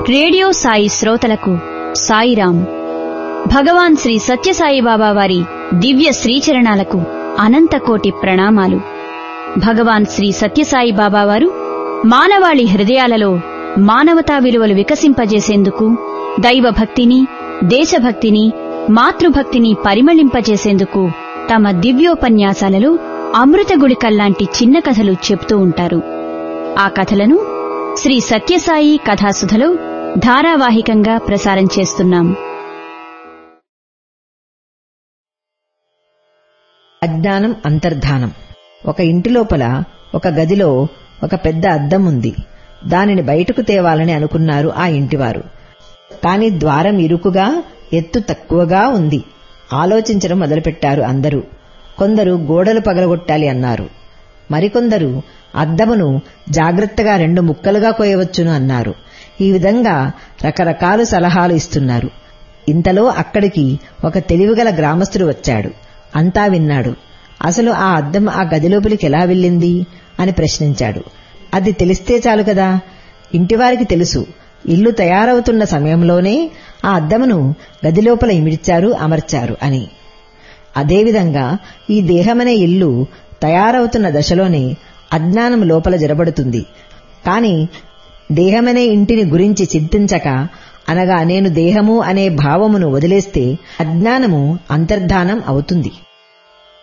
radio Sai శ్రోతలకు సాయిరాం భగవాన్ శ్రీ సత్యసాయిబాబా వారి దివ్య శ్రీచరణాలకు అనంతకోటి ప్రణామాలు భగవాన్ శ్రీ సత్యసాయి బాబా వారు మానవాళి హృదయాలలో మానవతా విలువలు వికసింపజేసేందుకు దైవభక్తిని దేశభక్తిని మాతృభక్తిని పరిమళింపజేసేందుకు తమ దివ్యోపన్యాసాలలో అమృత గుళికల్లాంటి చిన్న కథలు చెప్తూ ఉంటారు ఆ కథలను శ్రీ సత్యసాయి కథాసుధలో ధారావాహికంగా ప్రసారం చేస్తున్నాం అజ్ఞానం అంతర్ధానం ఒక ఇంటి లోపల ఒక గదిలో ఒక పెద్ద అద్దం ఉంది దానిని బయటకు తేవాలని అనుకున్నారు ఆ ఇంటివారు కాని ద్వారం ఇరుకుగా ఎత్తు తక్కువగా ఉంది ఆలోచించడం మొదలుపెట్టారు అందరూ కొందరు గోడలు పగలగొట్టాలి అన్నారు మరికొందరు అద్దమును జాగ్రత్తగా రెండు ముక్కలుగా కోయవచ్చును అన్నారు ఈ విధంగా రకరకాల సలహాలు ఇస్తున్నారు ఇంతలో అక్కడికి ఒక తెలివిగల గ్రామస్తుడు వచ్చాడు అంతా విన్నాడు అసలు ఆ అద్దం ఆ గదిలోపలికి ఎలా వెళ్ళింది అని ప్రశ్నించాడు అది తెలిస్తే చాలు కదా ఇంటివారికి తెలుసు ఇల్లు తయారవుతున్న సమయంలోనే ఆ అద్దమును గదిలోపల ఇమిడ్చారు అమర్చారు అని అదేవిధంగా ఈ దేహమనే ఇల్లు తయారవుతున్న దశలోనే అజ్ఞానం లోపల జరబడుతుంది కాని దేహమనే ఇంటిని గురించి చింతించక అనగా నేను దేహము అనే భావమును వదిలేస్తే అజ్ఞానము అంతర్ధానం అవుతుంది